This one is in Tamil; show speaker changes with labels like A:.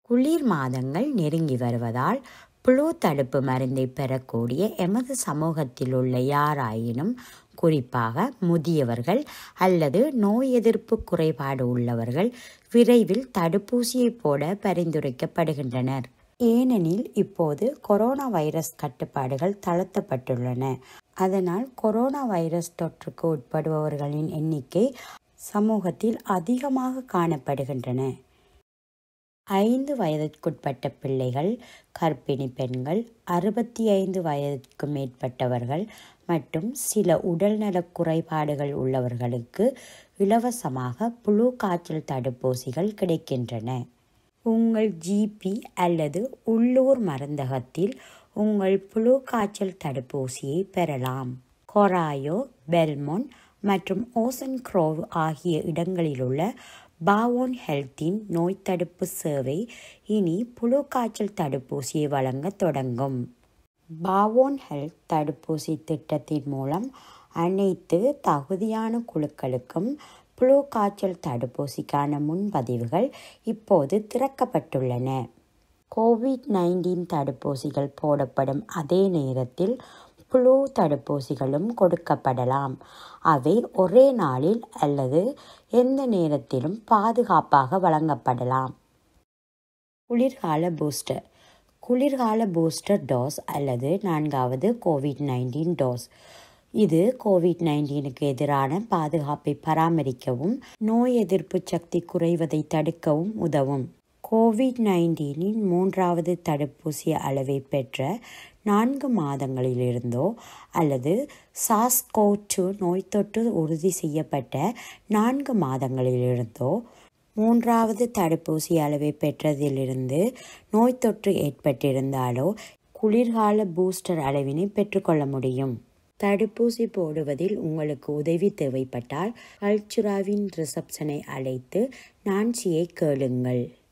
A: குளிர் மாதங்கள் நெருங்கி வருவதால் புழு தடுப்பு மருந்தை பெறக்கூடிய எமது சமூகத்தில் உள்ள யாராயினும் குறிப்பாக முதியவர்கள் அல்லது நோய் எதிர்ப்பு குறைபாடு உள்ளவர்கள் விரைவில் தடுப்பூசியை போட பரிந்துரைக்கப்படுகின்றனர் ஏனெனில் இப்போது கொரோனா வைரஸ் கட்டுப்பாடுகள் தளர்த்தப்பட்டுள்ளன அதனால் கொரோனா வைரஸ் தொற்றுக்கு உட்படுபவர்களின் எண்ணிக்கை சமூகத்தில் அதிகமாக காணப்படுகின்றன ஐந்து வயதிற்குட்பட்ட பிள்ளைகள் கர்ப்பிணி பெண்கள் அறுபத்தி ஐந்து வயதிற்கு மேற்பட்டவர்கள் மற்றும் சில உடல்நலக் குறைபாடுகள் உள்ளவர்களுக்கு இலவசமாக புழு காய்ச்சல் தடுப்பூசிகள் கிடைக்கின்றன உங்கள் ஜிபி அல்லது உள்ளூர் மருந்தகத்தில் உங்கள் புழு காய்ச்சல் தடுப்பூசியை பெறலாம் கொராயோ பெல்மோன் மற்றும் ஓசன் குரோவ் ஆகிய இடங்களிலுள்ள பாவோன் ஹெல்த்தின் நோய் தடுப்பு சேவை இனி புழு காய்ச்சல் தடுப்பூசியை வழங்க தொடங்கும் பாவோன் ஹெல்த் தடுப்பூசி திட்டத்தின் மூலம் அனைத்து தகுதியான குழுக்களுக்கும் புழு காய்ச்சல் தடுப்பூசிக்கான முன்பதிவுகள் இப்போது திறக்கப்பட்டுள்ளன கோவிட் நைன்டீன் தடுப்பூசிகள் போடப்படும் அதே நேரத்தில் புழு தடுப்பூசிகளும் கொடுக்கப்படலாம் அவை ஒரே நாளில் அல்லது எந்த நேரத்திலும் பாதுகாப்பாக வழங்கப்படலாம் குளிர்கால பூஸ்டர் குளிர்கால பூஸ்டர் டோஸ் அல்லது நான்காவது கோவிட் நைன்டீன் டோஸ் இது கோவிட் நைன்டீனுக்கு எதிரான பாதுகாப்பை பராமரிக்கவும் நோய் எதிர்ப்பு சக்தி குறைவதை தடுக்கவும் உதவும் கோவிட் நைன்டீனின் மூன்றாவது தடுப்பூசி அளவை பெற்ற நான்கு மாதங்களிலிருந்தோ அல்லது சாஸ்கோ டூ நோய் தொற்று உறுதி செய்யப்பட்ட நான்கு மாதங்களிலிருந்தோ மூன்றாவது தடுப்பூசி அளவை பெற்றதிலிருந்து நோய் தொற்று ஏற்பட்டிருந்தாலோ குளிர்கால பூஸ்டர் அளவினை பெற்றுக்கொள்ள முடியும் தடுப்பூசி போடுவதில் உங்களுக்கு உதவி தேவைப்பட்டால் கல்ச்சுராவின் ரிசப்ஷனை அழைத்து நான்சியை கேளுங்கள்